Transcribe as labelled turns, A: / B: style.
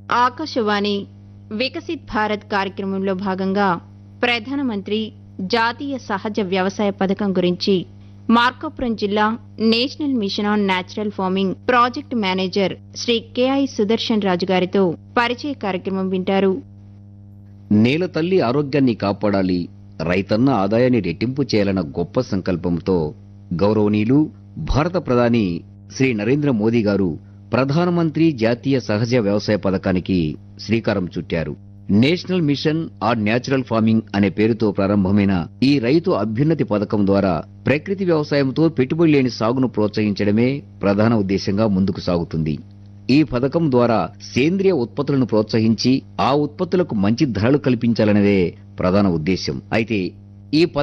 A: ఆకాశవాణి వికసిత్ భారత్ కార్యక్రమంలో భాగంగా ప్రధానమంత్రి జాతీయ సహజ వ్యవసాయ పథకం గురించి మార్కాపురం జిల్లా national mission on natural farming project manager Shri KI Sudarshan Raju గారితో పరిచయ కార్యక్రమం వింటారు
B: నేల తల్లి ఆరోగ్యాన్ని కాపాడాలి రైతన్న ఆదాయాన్ని రెట్టింపు చేయాలన్న గొప్ప సంకల్పంతో గౌరవనీయులు భారత ప్రధాని శ్రీ నరేంద్ర మోదీ గారు ప్రధానమంత్రి జాతీయ సహజ వ్యవసాయ పథకానికి శ్రీకారం చుట్టారు national mission on natural farming అనే పేరుతో ప్రారంభమైన ఈ రైతు అభ్యున్నతి పథకం ద్వారా ప్రకృతి వ్యవసాయంతో పెట్టుబడి లేని సాగును ప్రోత్సహించడమే ప్రధాన ఉద్దేశంగా ముందుకు సాగుతుంది ఈ పథకం ద్వారా సేంద్రియ ఉత్పత్తులను ప్రోత్సహించి ఆ ఉత్పత్తులకు మంచి ధరలు కల్పించాలనేదే ప్రధాన ఉద్దేశం అయితే ఈ